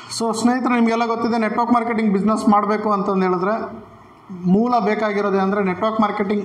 so ಸ್ನೇಹಿತರೆ ನಿಮಗೆಲ್ಲ ಗೊತ್ತಿದೆ ನೆಟ್ವರ್ಕ್ ಮಾರ್ಕೆಟಿಂಗ್ ಬಿಸ್ನೆಸ್ ಮಾಡಬೇಕು ಅಂತಂದು ಹೇಳಿದ್ರೆ ಮೂಲ ಬೇಕಾಗಿರೋದೇ ಅಂದರೆ ನೆಟ್ವರ್ಕ್ ಮಾರ್ಕೆಟಿಂಗ್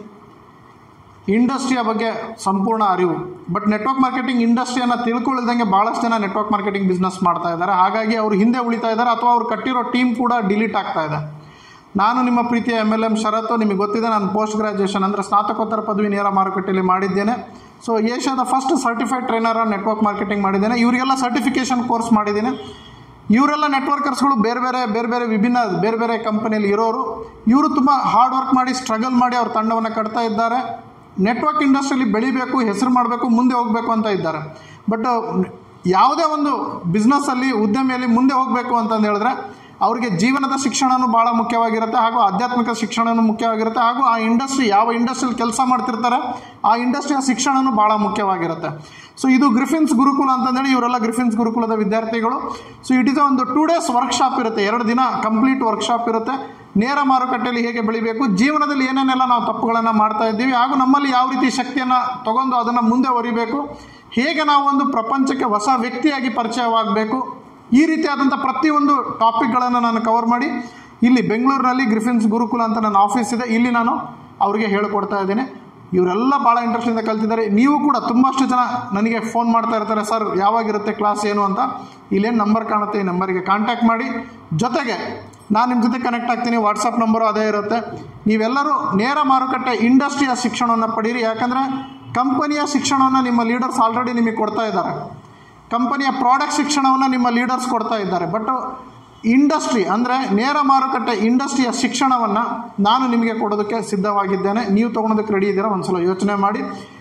ಇಂಡಸ್ಟ್ರಿಯ ಬಗ್ಗೆ ಸಂಪೂರ್ಣ ಅರಿವು ಬಟ್ ನೆಟ್ವರ್ಕ್ ಮಾರ್ಕೆಟಿಂಗ್ ಇಂಡಸ್ಟ್ರಿಯನ್ನು ತಿಳ್ಕೊಳ್ಳಿದಂಗೆ ಭಾಳಷ್ಟು ಜನ ನೆಟ್ವರ್ಕ್ ಮಾರ್ಕೆಟಿಂಗ್ ಬಿಸ್ನೆಸ್ ಮಾಡ್ತಾ ಇದ್ದಾರೆ ಹಾಗಾಗಿ ಅವರು ಹಿಂದೆ ಉಳಿತಾ ಇದ್ದಾರೆ ಅಥವಾ ಅವ್ರು ಕಟ್ಟಿರೋ ಟೀಮ್ ಕೂಡ ಡಿಲೀಟ್ ಆಗ್ತಾ ಇದೆ ನಾನು ನಿಮ್ಮ ಪ್ರೀತಿಯ ಎಮ್ ಎಲ್ ಎಮ್ ಶರತ್ತು ನಿಮಗೆ ಗೊತ್ತಿದೆ ನಾನು ಪೋಸ್ಟ್ ಗ್ರಾಜುಯೇಷನ್ ಅಂದರೆ ಸ್ನಾತಕೋತ್ತರ ಪದವಿ ನೇರ ಮಾರುಕಟ್ಟೆಯಲ್ಲಿ ಮಾಡಿದ್ದೇನೆ ಸೊ ಏಷ್ಯಾದ first certified trainer network marketing ಮಾಡಿದ್ದೇನೆ ಇವರಿಗೆಲ್ಲ ಸರ್ಟಿಫಿಕೇಷನ್ ಕೋರ್ಸ್ ಮಾಡಿದ್ದೀನಿ ಇವರೆಲ್ಲ ನೆಟ್ವರ್ಕರ್ಸ್ಗಳು ಬೇರೆ ಬೇರೆ ಬೇರೆ ಬೇರೆ ವಿಭಿನ್ನ ಬೇರೆ ಬೇರೆ ಕಂಪನಿಯಲ್ಲಿ ಇರೋರು ಇವರು ತುಂಬ ಹಾರ್ಡ್ ವರ್ಕ್ ಮಾಡಿ ಸ್ಟ್ರಗಲ್ ಮಾಡಿ ಅವ್ರ ತಂಡವನ್ನು ಕಟ್ತಾ ಇದ್ದಾರೆ ನೆಟ್ವರ್ಕ್ ಇಂಡಸ್ಟ್ರಿಯಲ್ಲಿ ಬೆಳಿಬೇಕು ಹೆಸರು ಮಾಡಬೇಕು ಮುಂದೆ ಹೋಗಬೇಕು ಅಂತ ಇದ್ದಾರೆ ಬಟ್ ಯಾವುದೇ ಒಂದು ಬಿಸ್ನೆಸ್ಸಲ್ಲಿ ಉದ್ಯಮಿಯಲ್ಲಿ ಮುಂದೆ ಹೋಗಬೇಕು ಅಂತಂದು ಹೇಳಿದ್ರೆ ಅವರಿಗೆ ಜೀವನದ ಶಿಕ್ಷಣನೂ ಭಾಳ ಮುಖ್ಯವಾಗಿರುತ್ತೆ ಹಾಗೂ ಆಧ್ಯಾತ್ಮಿಕ ಶಿಕ್ಷಣನೂ ಮುಖ್ಯವಾಗಿರುತ್ತೆ ಹಾಗೂ ಆ ಇಂಡಸ್ಟ್ರಿ ಯಾವ ಇಂಡಸ್ಟ್ರಿಯಲ್ಲಿ ಕೆಲಸ ಮಾಡ್ತಿರ್ತಾರೆ ಆ ಇಂಡಸ್ಟ್ರಿಯ ಶಿಕ್ಷಣನೂ ಭಾಳ ಮುಖ್ಯವಾಗಿರುತ್ತೆ ಸೊ ಇದು ಗ್ರಿಫಿನ್ಸ್ ಗುರುಕುಲ ಅಂತಂದೇಳಿ ಇವರೆಲ್ಲ ಗ್ರಿಫಿನ್ಸ್ ಗುರುಕುಲದ ವಿದ್ಯಾರ್ಥಿಗಳು ಸೊ ಇಟ್ ಇಸ್ ಒಂದು ಟೂ ಡೇಸ್ ವರ್ಕ್ಶಾಪ್ ಇರುತ್ತೆ ಎರಡು ದಿನ ಕಂಪ್ಲೀಟ್ ವರ್ಕ್ಶಾಪ್ ಇರುತ್ತೆ ನೇರ ಮಾರುಕಟ್ಟೆಯಲ್ಲಿ ಹೇಗೆ ಬೆಳಿಬೇಕು ಜೀವನದಲ್ಲಿ ಏನೇನೆಲ್ಲ ನಾವು ತಪ್ಪುಗಳನ್ನು ಮಾಡ್ತಾ ಇದ್ದೀವಿ ಹಾಗೂ ನಮ್ಮಲ್ಲಿ ಯಾವ ರೀತಿ ಶಕ್ತಿಯನ್ನು ತಗೊಂಡು ಅದನ್ನು ಮುಂದೆ ಒರಿಬೇಕು ಹೇಗೆ ನಾವು ಒಂದು ಪ್ರಪಂಚಕ್ಕೆ ಹೊಸ ವ್ಯಕ್ತಿಯಾಗಿ ಪರಿಚಯವಾಗಬೇಕು ಈ ರೀತಿಯಾದಂಥ ಪ್ರತಿಯೊಂದು ಟಾಪಿಕ್ಗಳನ್ನು ನಾನು ಕವರ್ ಮಾಡಿ ಇಲ್ಲಿ ಬೆಂಗಳೂರಿನಲ್ಲಿ ಗ್ರಿಫಿನ್ಸ್ ಗುರುಕುಲ ಅಂತ ನನ್ನ ಆಫೀಸ್ ಇದೆ ಇಲ್ಲಿ ನಾನು ಅವರಿಗೆ ಹೇಳಿಕೊಡ್ತಾ ಇದ್ದೇನೆ ಇವರೆಲ್ಲ ಭಾಳ ಇಂಟ್ರೆಸ್ಟಿಂದ ಕಲ್ತಿದ್ದಾರೆ ನೀವು ಕೂಡ ತುಂಬಷ್ಟು ಜನ ನನಗೆ ಫೋನ್ ಮಾಡ್ತಾ ಇರ್ತಾರೆ ಸರ್ ಯಾವಾಗಿರುತ್ತೆ ಕ್ಲಾಸ್ ಏನು ಅಂತ ಇಲ್ಲೇನು ನಂಬರ್ ಕಾಣುತ್ತೆ ಈ ನಂಬರಿಗೆ ಕಾಂಟ್ಯಾಕ್ಟ್ ಮಾಡಿ ಜೊತೆಗೆ ನಾನು ನಿಮ್ಮ ಜೊತೆ ಕನೆಕ್ಟ್ ಆಗ್ತೀನಿ ವಾಟ್ಸಪ್ ನಂಬರು ಅದೇ ಇರುತ್ತೆ ನೀವೆಲ್ಲರೂ ನೇರ ಮಾರುಕಟ್ಟೆ ಇಂಡಸ್ಟ್ರಿಯ ಶಿಕ್ಷಣವನ್ನು ಪಡೀರಿ ಯಾಕಂದರೆ ಕಂಪನಿಯ ಶಿಕ್ಷಣವನ್ನು ನಿಮ್ಮ ಲೀಡರ್ಸ್ ಆಲ್ರೆಡಿ ನಿಮಗೆ ಕೊಡ್ತಾ ಇದ್ದಾರೆ ಕಂಪನಿಯ ಪ್ರಾಡಕ್ಟ್ ಶಿಕ್ಷಣವನ್ನು ನಿಮ್ಮ ಲೀಡರ್ಸ್ ಕೊಡ್ತಾ ಇದ್ದಾರೆ ಬಟ್ ಇಂಡಸ್ಟ್ರಿ ಅಂದರೆ ನೇರ ಮಾರುಕಟ್ಟೆ ಇಂಡಸ್ಟ್ರಿಯ ಶಿಕ್ಷಣವನ್ನು ನಾನು ನಿಮಗೆ ಕೊಡೋದಕ್ಕೆ ಸಿದ್ಧವಾಗಿದ್ದೇನೆ ನೀವು ತೊಗೊಳೋದಕ್ಕೆ ರೆಡಿ ಇದ್ದೀರಾ ಒಂದ್ಸಲ ಯೋಚನೆ ಮಾಡಿ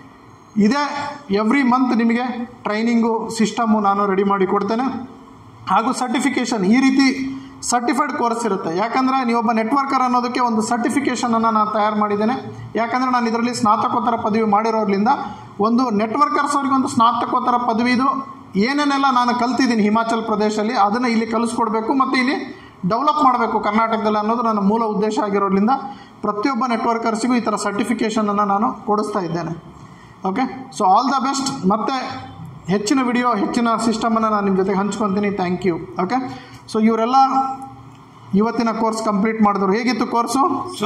ಇದೇ ಎವ್ರಿ ಮಂತ್ ನಿಮಗೆ ಟ್ರೈನಿಂಗು ಸಿಸ್ಟಮು ನಾನು ರೆಡಿ ಮಾಡಿ ಕೊಡ್ತೇನೆ ಹಾಗೂ ಸರ್ಟಿಫಿಕೇಷನ್ ಈ ರೀತಿ ಸರ್ಟಿಫೈಡ್ ಕೋರ್ಸ್ ಇರುತ್ತೆ ಯಾಕಂದರೆ ನೀವೊಬ್ಬ ನೆಟ್ವರ್ಕರ್ ಅನ್ನೋದಕ್ಕೆ ಒಂದು ಸರ್ಟಿಫಿಕೇಷನನ್ನು ನಾನು ತಯಾರು ಮಾಡಿದ್ದೇನೆ ಯಾಕಂದರೆ ನಾನು ಇದರಲ್ಲಿ ಸ್ನಾತಕೋತ್ತರ ಪದವಿ ಮಾಡಿರೋದ್ರಿಂದ ಒಂದು ನೆಟ್ವರ್ಕರ್ಸ್ ಅವ್ರಿಗೆ ಒಂದು ಸ್ನಾತಕೋತ್ತರ ಪದವಿದು ಏನೇನೆಲ್ಲ ನಾನು ಕಲ್ತಿದ್ದೀನಿ ಹಿಮಾಚಲ್ ಪ್ರದೇಶದಲ್ಲಿ ಅದನ್ನು ಇಲ್ಲಿ ಕಲಿಸ್ಕೊಡ್ಬೇಕು ಮತ್ತು ಇಲ್ಲಿ ಡೆವಲಪ್ ಮಾಡಬೇಕು ಕರ್ನಾಟಕದಲ್ಲಿ ಅನ್ನೋದು ನನ್ನ ಮೂಲ ಉದ್ದೇಶ ಆಗಿರೋದ್ರಿಂದ ಪ್ರತಿಯೊಬ್ಬ ನೆಟ್ವರ್ಕರ್ಸಿಗೂ ಈ ಥರ ಸರ್ಟಿಫಿಕೇಷನನ್ನು ನಾನು ಕೊಡಿಸ್ತಾ ಇದ್ದೇನೆ okay so all the best ಮತ್ತೆ ಹೆಚ್ಚಿನ ವಿಡಿಯೋ ಹೆಚ್ಚಿನ ಸಿಸ್ಟಮನ್ನು ನಾನು ನಿಮ್ಮ ಜೊತೆಗೆ ಹಂಚ್ಕೊತೀನಿ ಥ್ಯಾಂಕ್ ಯು ಓಕೆ ಸೊ ಇವರೆಲ್ಲ ಇವತ್ತಿನ ಕೋರ್ಸ್ ಕಂಪ್ಲೀಟ್ ಮಾಡಿದ್ರು ಹೇಗಿತ್ತು ಕೋರ್ಸು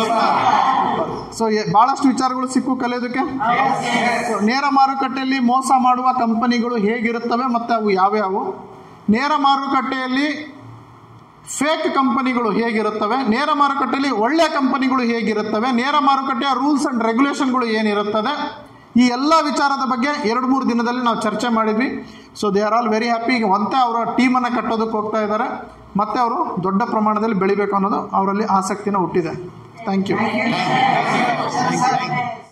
ಸೊ ಭಾಳಷ್ಟು ವಿಚಾರಗಳು ಸಿಕ್ಕು ಕಲಿಯೋದಕ್ಕೆ ಸೊ ನೇರ ಮಾರುಕಟ್ಟೆಯಲ್ಲಿ ಮೋಸ ಮಾಡುವ ಕಂಪನಿಗಳು ಹೇಗಿರುತ್ತವೆ ಮತ್ತು ಅವು ಯಾವ್ಯಾವು ನೇರ ಮಾರುಕಟ್ಟೆಯಲ್ಲಿ ಫೇಕ್ ಕಂಪನಿಗಳು ಹೇಗಿರುತ್ತವೆ ನೇರ ಮಾರುಕಟ್ಟೆಯಲ್ಲಿ ಒಳ್ಳೆಯ ಕಂಪನಿಗಳು ಹೇಗಿರುತ್ತವೆ ನೇರ ಮಾರುಕಟ್ಟೆಯ ರೂಲ್ಸ್ ಆ್ಯಂಡ್ ರೆಗ್ಯುಲೇಷನ್ಗಳು ಏನಿರುತ್ತದೆ ಈ ಎಲ್ಲ ವಿಚಾರದ ಬಗ್ಗೆ ಎರಡು ಮೂರು ದಿನದಲ್ಲಿ ನಾವು ಚರ್ಚೆ ಮಾಡಿದ್ವಿ so they are all very happy ಈಗ ಮತ್ತೆ ಅವರ ಟೀಮನ್ನು ಕಟ್ಟೋದಕ್ಕೆ ಹೋಗ್ತಾ ಇದ್ದಾರೆ ಮತ್ತೆ ಅವರು ದೊಡ್ಡ ಪ್ರಮಾಣದಲ್ಲಿ ಬೆಳಿಬೇಕು ಅನ್ನೋದು ಅವರಲ್ಲಿ ಆಸಕ್ತಿನ ಹುಟ್ಟಿದೆ ಥ್ಯಾಂಕ್ ಯು